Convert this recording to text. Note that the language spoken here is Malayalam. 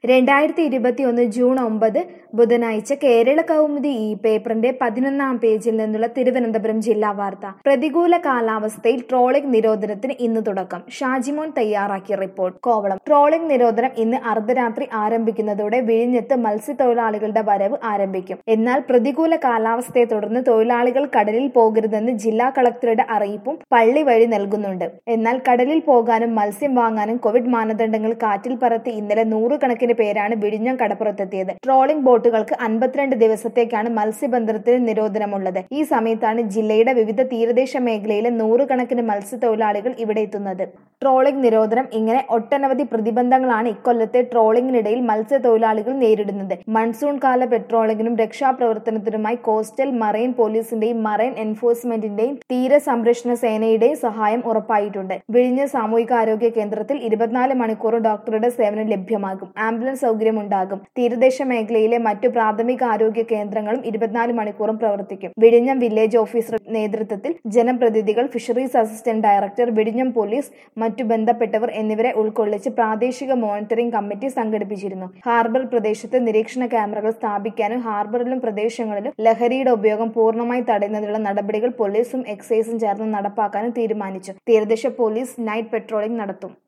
രണ്ടായിരത്തി ഇരുപത്തിയൊന്ന് ജൂൺ ഒമ്പത് ബുധനാഴ്ച കേരള കൗമുദി ഈ പേപ്പറിന്റെ പതിനൊന്നാം പേജിൽ നിന്നുള്ള തിരുവനന്തപുരം ജില്ലാ വാർത്ത പ്രതികൂല കാലാവസ്ഥയിൽ ട്രോളിംഗ് നിരോധനത്തിന് ഇന്ന് തുടക്കം ഷാജിമോൻ തയ്യാറാക്കിയ റിപ്പോർട്ട് കോവളം ട്രോളിംഗ് നിരോധനം ഇന്ന് അർദ്ധരാത്രി ആരംഭിക്കുന്നതോടെ വിഴിഞ്ഞത്ത് മത്സ്യത്തൊഴിലാളികളുടെ വരവ് ആരംഭിക്കും എന്നാൽ പ്രതികൂല കാലാവസ്ഥയെ തുടർന്ന് തൊഴിലാളികൾ കടലിൽ പോകരുതെന്ന് ജില്ലാ കളക്ടറുടെ അറിയിപ്പും പള്ളി വഴി നൽകുന്നുണ്ട് എന്നാൽ കടലിൽ പോകാനും മത്സ്യം വാങ്ങാനും കോവിഡ് മാനദണ്ഡങ്ങൾ കാറ്റിൽ പറത്തി ഇന്നലെ നൂറുകണക്കിന് പേരാണ് വിഴിഞ്ഞം കടപ്പുറത്തെത്തിയത് ട്രോളിംഗ് ബോട്ടുകൾക്ക് അൻപത്തിരണ്ട് ദിവസത്തേക്കാണ് മത്സ്യബന്ധനത്തിന് നിരോധനമുള്ളത് ഈ സമയത്താണ് ജില്ലയുടെ വിവിധ തീരദേശ മേഖലയിലെ നൂറുകണക്കിന് മത്സ്യത്തൊഴിലാളികൾ ഇവിടെ എത്തുന്നത് ട്രോളിംഗ് നിരോധനം ഇങ്ങനെ ഒട്ടനവധി പ്രതിബന്ധങ്ങളാണ് ഇക്കൊല്ലത്തെ ട്രോളിംഗിനിടയിൽ മത്സ്യത്തൊഴിലാളികൾ നേരിടുന്നത് മൺസൂൺ കാല പെട്രോളിംഗിനും രക്ഷാപ്രവർത്തനത്തിനുമായി കോസ്റ്റൽ മറൈൻ പോലീസിന്റെയും മറൈൻ എൻഫോഴ്സ്മെന്റിന്റെയും തീരസംരക്ഷണ സേനയുടെയും സഹായം ഉറപ്പായിട്ടുണ്ട് വിഴിഞ്ഞ സാമൂഹികാരോഗ്യ കേന്ദ്രത്തിൽ ഇരുപത്തിനാല് മണിക്കൂറും ഡോക്ടറുടെ സേവനം ലഭ്യമാകും ആംബുലൻസ് സൗകര്യം ഉണ്ടാകും തീരദേശ മേഖലയിലെ മറ്റു പ്രാഥമിക ആരോഗ്യ കേന്ദ്രങ്ങളും ഇരുപത്തിനാല് മണിക്കൂറും പ്രവർത്തിക്കും വിഴിഞ്ഞം വില്ലേജ് ഓഫീസർ നേതൃത്വത്തിൽ ജനപ്രതിനിധികൾ ഫിഷറീസ് അസിസ്റ്റന്റ് ഡയറക്ടർ വിഴിഞ്ഞം പോലീസ് മറ്റു ബന്ധപ്പെട്ടവർ എന്നിവരെ ഉൾക്കൊള്ളിച്ച് പ്രാദേശിക മോണിറ്ററിംഗ് കമ്മിറ്റി സംഘടിപ്പിച്ചിരുന്നു ഹാർബർ പ്രദേശത്ത് നിരീക്ഷണ ക്യാമറകൾ സ്ഥാപിക്കാനും ഹാർബറിലും പ്രദേശങ്ങളിലും ലഹരിയുടെ ഉപയോഗം പൂർണ്ണമായി തടയുന്നതിനുള്ള നടപടികൾ പോലീസും എക്സൈസും ചേർന്ന് നടപ്പാക്കാനും തീരുമാനിച്ചു തീരദേശ പോലീസ് നൈറ്റ് പെട്രോളിംഗ് നടത്തും